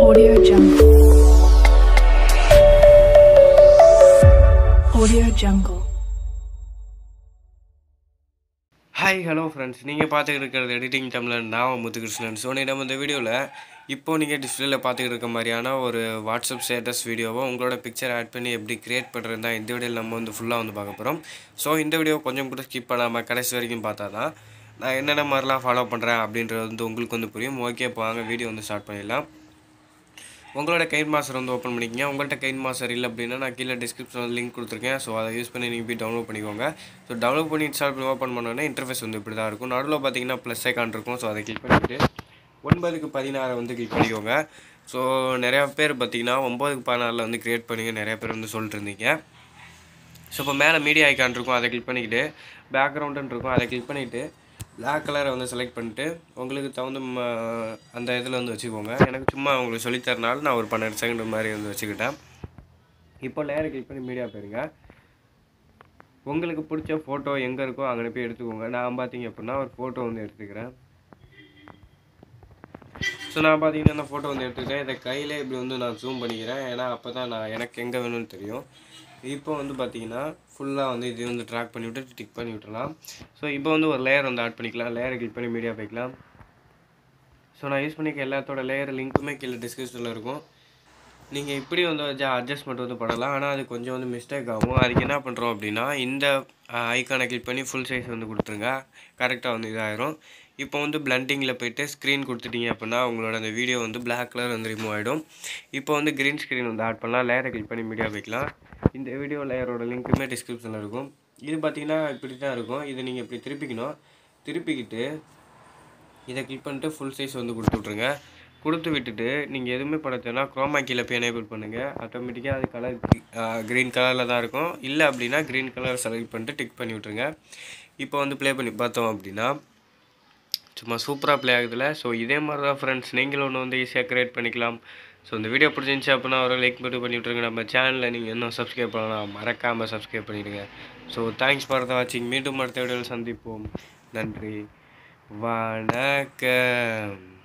Audio Jungle. Audio Jungle. Hi hello friends நீங்கள் பார்த்துக்கிட்டு இருக்கிறது எடிட்டிங் தமிழன் நான் முத்துகிருஷ்ணன் ஸோ நம்ம இந்த வீடியோவில் இப்போ நீங்கள் டிஸ்பிளேல பார்த்துக்கிட்டு இருக்க மாதிரியான ஒரு வாட்ஸ்அப் ஸ்டேட்டஸ் வீடியோவை உங்களோட பிக்சர் ஆட் பண்ணி எப்படி கிரியேட் பண்ணுறது தான் இந்த வீடியோவில் நம்ம வந்து ஃபுல்லாக வந்து பார்க்க போகிறோம் ஸோ இந்த வீடியோ கொஞ்சம் கூட ஸ்கிப் பண்ணாமல் கடைசி வரைக்கும் பார்த்தா தான் நான் என்னென்ன மாதிரிலாம் ஃபாலோ பண்ணுறேன் அப்படின்றது வந்து உங்களுக்கு வந்து புரியும் ஓகே இப்போ வாங்க வீடியோ வந்து ஸ்டார்ட் பண்ணிடலாம் உங்களோட கைன் மாஸ்டர் வந்து ஓப்பன் பண்ணிக்கங்க உங்கள்கிட்ட கைன் மாஸ்டர் இல்லை அப்படின்னா நான் கீழே டிஸ்கிரிப்ஷனில் லிங்க் கொடுத்துருக்கேன் ஸோ அதை யூஸ் பண்ணி நீங்கள் போய் டவுன்லோட் பண்ணிக்கோங்க ஸோ டவுன்லோட் பண்ணி இன்ஸ்டால் பண்ணி ஓப்பன் பண்ணோன்னே இன்டர்ஃபேஸ் வந்து இப்படி தான் இருக்கும் நடுவில் பார்த்தீங்கன்னா ப்ளஸ் ஐக்கான் இருக்கும் ஸோ அதை கிளிக் பண்ணிவிட்டு ஒன்பதுக்கு பதினாறு வந்து கிளிக் பண்ணிக்கோங்க ஸோ நிறையா பேர் பார்த்தீங்கன்னா ஒம்பதுக்கு பதினாறில் வந்து க்ரியேட் பண்ணுங்க நிறைய பேர் வந்து சொல்லிட்டு இருந்தீங்க ஸோ இப்போ மேலே மீடியா ஐக்கான் இருக்கும் அதை கிளிக் பண்ணிக்கிட்டு பேக்ரவுண்டுன்னு இருக்கும் அதை கிளிக் பண்ணிவிட்டு பிளாக் கலரை வந்து செலக்ட் பண்ணிட்டு உங்களுக்கு தகுந்த ம- அந்த இதில் வந்து வச்சுக்கோங்க எனக்கு சும்மா உங்களுக்கு சொல்லித்தரனால நான் ஒரு பன்னெண்டு செகண்ட் மாதிரி வந்து வச்சுக்கிட்டேன் இப்போ லேயரை கிளிக் பண்ணி மீடியா போயிருங்க உங்களுக்கு பிடிச்ச ஃபோட்டோ எங்கே இருக்கோ அங்கே போய் எடுத்துக்கோங்க நான் பார்த்தீங்க அப்படின்னா ஒரு ஃபோட்டோ வந்து எடுத்துக்கிறேன் ஸோ நான் பார்த்தீங்கன்னா இந்த ஃபோட்டோ வந்து எடுத்துக்கிட்டேன் இதை கையிலே இப்படி வந்து நான் ஜூம் பண்ணிக்கிறேன் ஏன்னா அப்போ தான் நான் எனக்கு எங்கே வேணும்னு தெரியும் இப்போ வந்து பார்த்தீங்கன்னா ஃபுல்லாக வந்து இது வந்து ட்ராக் பண்ணி விட்டு டிக் பண்ணி விட்டுறலாம் ஸோ இப்போ வந்து ஒரு லேயர் வந்து ஆட் பண்ணிக்கலாம் லேயரை கிளிக் பண்ணி மீடியா போய்க்கலாம் ஸோ நான் யூஸ் பண்ணிக்க எல்லாத்தோட லேயர் லிங்க்குமே கீழே டிஸ்கிரிப்ஷனில் இருக்கும் நீங்கள் இப்படி வந்து வச்சு அட்ஜஸ்ட்மெண்ட் வந்து பண்ணலாம் ஆனால் அது கொஞ்சம் வந்து மிஸ்டேக் ஆகும் அதுக்கு என்ன பண்ணுறோம் அப்படின்னா இந்த ஐக்கானை கிளிக் பண்ணி ஃபுல் சைஸ் வந்து கொடுத்துருங்க கரெக்டாக வந்து இதாயிரும் இப்போ வந்து பிளண்டிங்கில் போயிட்டு ஸ்க்ரீன் கொடுத்துட்டீங்க அப்படின்னா உங்களோட அந்த வீடியோ வந்து Black கலர் வந்து ரிமூவ் ஆகிடும் இப்போ வந்து க்ரீன் ஸ்க்ரீன் வந்து ஆட் பண்ணலாம் லேயரை கிளிக் பண்ணி மீடியா வைக்கலாம் இந்த வீடியோ லேயரோட லிங்க்குமே டிஸ்கிரிப்ஷனில் இருக்கும் இது பார்த்தீங்கன்னா இப்படி தான் இருக்கும் இதை நீங்கள் இப்படி திருப்பிக்கணும் திருப்பிக்கிட்டு இதை கிளிக் பண்ணிட்டு ஃபுல் சைஸ் வந்து கொடுத்து விட்ருங்க கொடுத்து விட்டுட்டு நீங்கள் எதுவுமே பண்ண தேவைன்னா குரோமா கீழே போய் எனேபிள் பண்ணுங்கள் ஆட்டோமேட்டிக்காக அது கலர் க்ரீன் கலரில் தான் இருக்கும் இல்லை அப்படின்னா க்ரீன் கலர் செலக்ட் பண்ணிட்டு டிக் பண்ணி விட்ருங்க இப்போ வந்து ப்ளே பண்ணி பார்த்தோம் அப்படின்னா சும்மா சூப்பராக ப்ளே ஆகுதுல ஸோ இதே மாதிரி தான் ஃப்ரெண்ட்ஸ் நீங்களும் ஒன்று வந்து ஈஸியாக க்ரியேட் பண்ணிக்கலாம் ஸோ இந்த வீடியோ பிடிச்சிருந்துச்சி அப்படின்னா ஒரு லைக் மட்டும் பண்ணி விட்ருங்க நம்ம சேனலில் நீங்கள் இன்னும் சப்ஸ்கிரைப் பண்ணலாம் மறக்காமல் சப்ஸ்கிரைப் பண்ணிவிடுங்க ஸோ தேங்க்ஸ் ஃபார் த வாட்சிங் மீண்டும் அடுத்த வீடியோவில் சந்திப்போம் நன்றி வணக்கம்